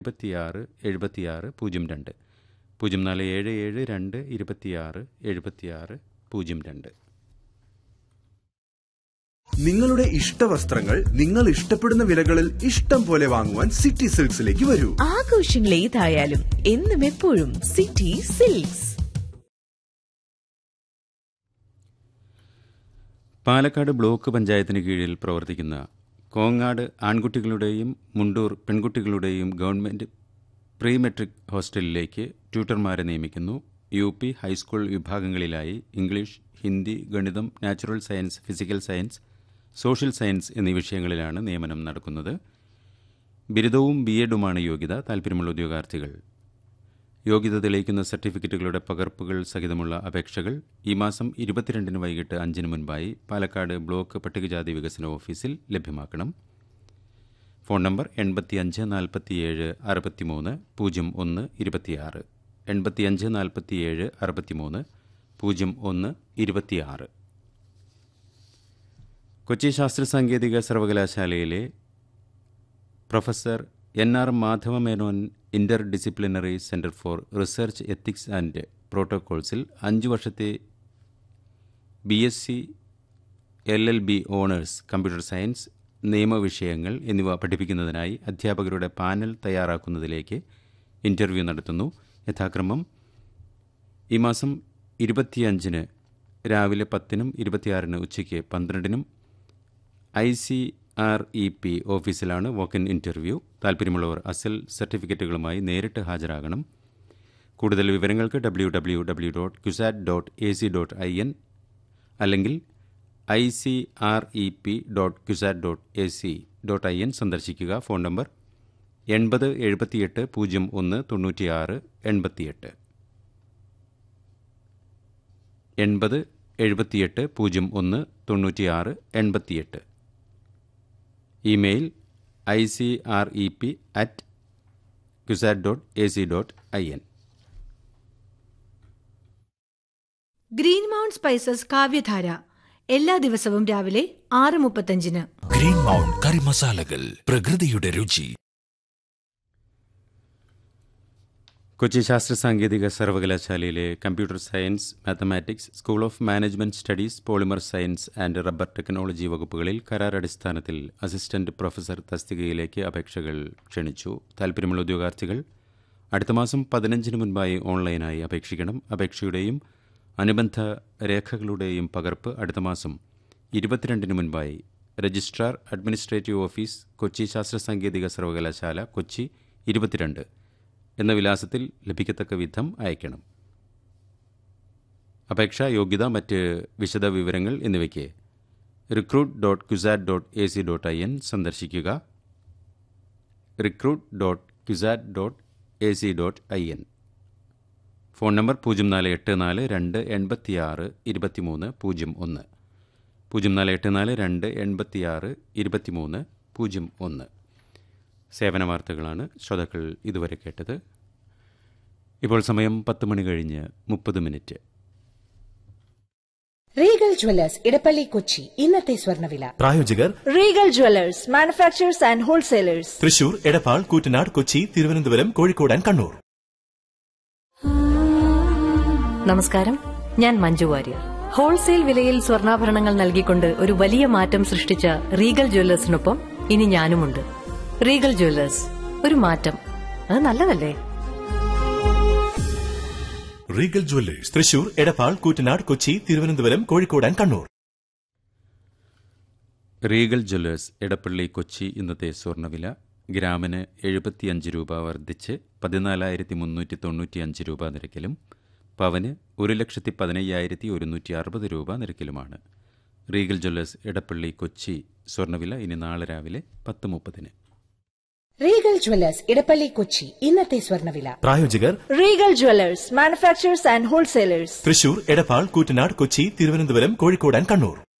എഴുപത്തിയാറ് എഴുപത്തിയാറ് പൂജ്യം രണ്ട് പൂജ്യം നാല് ഏഴ് ഏഴ് രണ്ട് ഇരുപത്തിയാറ് എഴുപത്തിയാറ് പൂജ്യം രണ്ട് നിങ്ങളുടെ ഇഷ്ട വസ്ത്രങ്ങൾ നിങ്ങൾ ഇഷ്ടപ്പെടുന്ന വിലകളിൽ ഇഷ്ടം പോലെ വാങ്ങുവാൻ സിറ്റി സിൽക്സിലേക്ക് വരൂ ആഘോഷങ്ങൾ ഏതായാലും എന്നും എപ്പോഴും സിറ്റി സിൽക്സ് പാലക്കാട് ബ്ലോക്ക് പഞ്ചായത്തിന് കീഴിൽ പ്രവർത്തിക്കുന്ന കോങ്ങാട് ആൺകുട്ടികളുടെയും മുണ്ടൂർ പെൺകുട്ടികളുടെയും ഗവൺമെൻറ് പ്രീ മെട്രിക് ഹോസ്റ്റലിലേക്ക് ട്യൂട്ടർമാരെ നിയമിക്കുന്നു യു പി ഹൈസ്കൂൾ വിഭാഗങ്ങളിലായി ഇംഗ്ലീഷ് ഹിന്ദി ഗണിതം natural science physical science social science എന്നീ വിഷയങ്ങളിലാണ് നിയമനം നടക്കുന്നത് ബിരുദവും ബി എഡുമാണ് യോഗ്യത താൽപ്പര്യമുള്ള ഉദ്യോഗാർത്ഥികൾ യോഗ്യത തെളിയിക്കുന്ന സർട്ടിഫിക്കറ്റുകളുടെ പകർപ്പുകൾ സഹിതമുള്ള അപേക്ഷകൾ ഈ മാസം ഇരുപത്തിരണ്ടിന് വൈകിട്ട് അഞ്ചിന് മുൻപായി പാലക്കാട് ബ്ലോക്ക് പട്ടികജാതി വികസന ഓഫീസിൽ ലഭ്യമാക്കണം ഫോൺ നമ്പർ എൺപത്തിയഞ്ച് നാൽപ്പത്തിയേഴ് അറുപത്തിമൂന്ന് പൂജ്യം ഒന്ന് ഇരുപത്തിയാറ് എൺപത്തിയഞ്ച് നാൽപ്പത്തിയേഴ് അറുപത്തിമൂന്ന് പൂജ്യം ഒന്ന് ഇരുപത്തിയാറ് കൊച്ചി ശാസ്ത്ര സാങ്കേതിക സർവകലാശാലയിലെ professor N R Madhava Menon interdisciplinary centre for research ethics and പ്രോട്ടോകോൾസിൽ അഞ്ച് വർഷത്തെ B S C L L B honours computer science നിയമവിഷയങ്ങൾ എന്നിവ പഠിപ്പിക്കുന്നതിനായി അധ്യാപകരുടെ പാനൽ തയ്യാറാക്കുന്നതിലേക്ക് ഇൻ്റർവ്യൂ നടത്തുന്നു യഥാക്രമം ഈ മാസം ഇരുപത്തിയഞ്ചിന് രാവിലെ പത്തിനും ഇരുപത്തിയാറിന് ഉച്ചയ്ക്ക് പന്ത്രണ്ടിനും I C R E P ഓഫീസിലാണ് വോക്കിൻ ഇൻ്റർവ്യൂ താൽപ്പര്യമുള്ളവർ അസൽ സർട്ടിഫിക്കറ്റുകളുമായി നേരിട്ട് ഹാജരാകണം കൂടുതൽ വിവരങ്ങൾക്ക് W W W dot CUSAT dot A C dot I N അല്ലെങ്കിൽ I C R E P dot CUSAT dot A C dot I N സന്ദർശിക്കുക ഫോൺ നമ്പർ എൺപത് എഴുപത്തിയെട്ട് പൂജ്യം ഒന്ന് തൊണ്ണൂറ്റിയാറ് എൺപത്തിയെട്ട് എൺപത് എഴുപത്തിയെട്ട് പൂജ്യം ഒന്ന് തൊണ്ണൂറ്റിയാറ് എൺപത്തിയെട്ട് email I C R E P at CUSAT dot A C dot I N green mount spices Kavyadhara എല്ലാ ദിവസവും രാവിലെ ആറ് മുപ്പത്തഞ്ചിന് ഗ്രീൻ മൗണ്ട് കറി മസാലകൾ പ്രകൃതിയുടെ രുചി കൊച്ചി ശാസ്ത്ര സാങ്കേതിക സർവകലാശാലയിലെ computer science mathematics school of management studies polymer science and rubber technology വകുപ്പുകളിൽ കരാർ അടിസ്ഥാനത്തിൽ അസിസ്റ്റന്റ് പ്രൊഫസർ തസ്തികയിലേക്ക് അപേക്ഷകൾ ക്ഷണിച്ചു താൽപ്പര്യമുള്ള ഉദ്യോഗാർത്ഥികൾ അടുത്ത മാസം പതിനഞ്ചിന് മുൻപായി ഓൺലൈനായി അപേക്ഷിക്കണം അപേക്ഷയുടെയും അനുബന്ധ രേഖകളുടെയും പകർപ്പ് അടുത്ത മാസം ഇരുപത്തിരണ്ടിന് മുൻപായി രജിസ്ട്രാർ അഡ്മിനിസ്ട്രേറ്റീവ് ഓഫീസ് കൊച്ചി ശാസ്ത്ര സാങ്കേതിക സർവകലാശാല കൊച്ചി ഇരുപത്തിരണ്ട് എന്ന വിലാസത്തിൽ ലഭിക്കത്തക്ക വിധം അയക്കണം അപേക്ഷ യോഗ്യത മറ്റ് വിശദ വിവരങ്ങൾ എന്നിവയ്ക്ക് recruit dot CUSAT dot A C dot I N സന്ദർശിക്കുക recruit dot CUSAT dot A C dot I N phone number പൂജ്യം നാല് എട്ട് നാല് രണ്ട് എൺപത്തിയാറ് ഇരുപത്തിമൂന്ന് പൂജ്യം ഒന്ന് പൂജ്യം നാല് എട്ട് നാല് രണ്ട് എൺപത്തിയാറ് ഇരുപത്തിമൂന്ന് പൂജ്യം ഒന്ന് സേവന വാർത്തകളാണ് ശ്രോതാക്കൾ ഇതുവരെ കേട്ടത് ഇപ്പോൾ സമയം പത്ത് മണി കഴിഞ്ഞ് മുപ്പത് minute Regal Jewellers Edappally Kochi ഇന്നത്തെ സ്വർണ്ണവില പ്രായോജകർ Regal Jewellers manufacturers and wholesalers Thrissur Edappal Koottanad Kochi Thiruvananthapuram Kozhikode and Kannur നമസ്കാരം ഞാൻ മഞ്ജു വാര്യർ ഹോൾസെയിൽ വിലയിൽ സ്വർണ്ണാഭരണങ്ങൾ നൽകിക്കൊണ്ട് ഒരു വലിയ മാറ്റം സൃഷ്ടിച്ച റീഗൽ ജ്വല്ലേഴ്സിനൊപ്പം ഇനി ഞാനുമുണ്ട് റീഗൽ ജ്വല്ലേഴ്സ് ഒരു മാറ്റം അത് നല്ലതല്ലേ Regal Jewellers Thrissur Edappal Koottanad Kochi Thiruvananthapuram Kozhikode and Kannur Regal Jewellers Edappally Kochi ഇന്നത്തെ സ്വർണ്ണവില ഗ്രാമിന് എഴുപത്തിയഞ്ച് രൂപ വർദ്ധിച്ച് പതിനാലായിരത്തി മുന്നൂറ്റി തൊണ്ണൂറ്റിയഞ്ച് രൂപ നിരക്കിലും പവന് ഒരു ലക്ഷത്തി പതിനയ്യായിരത്തി ഒരുന്നൂറ്റി അറുപത് രൂപ നിരക്കിലുമാണ് റീഗൽ ജ്വല്ലേഴ്സ് എടപ്പള്ളി കൊച്ചി സ്വർണ്ണവില ഇനി നാളെ രാവിലെ പത്ത് മുപ്പതിന് റീഗൽ ജ്വല്ലേഴ്സ് ഇടപ്പള്ളി കൊച്ചി ഇന്നത്തെ സ്വർണ്ണവില പ്രായോജകർ Regal Jewellers manufacturers and wholesalers Thrissur Edappal Koottanad Kochi Thiruvananthapuram Kozhikode and Kannur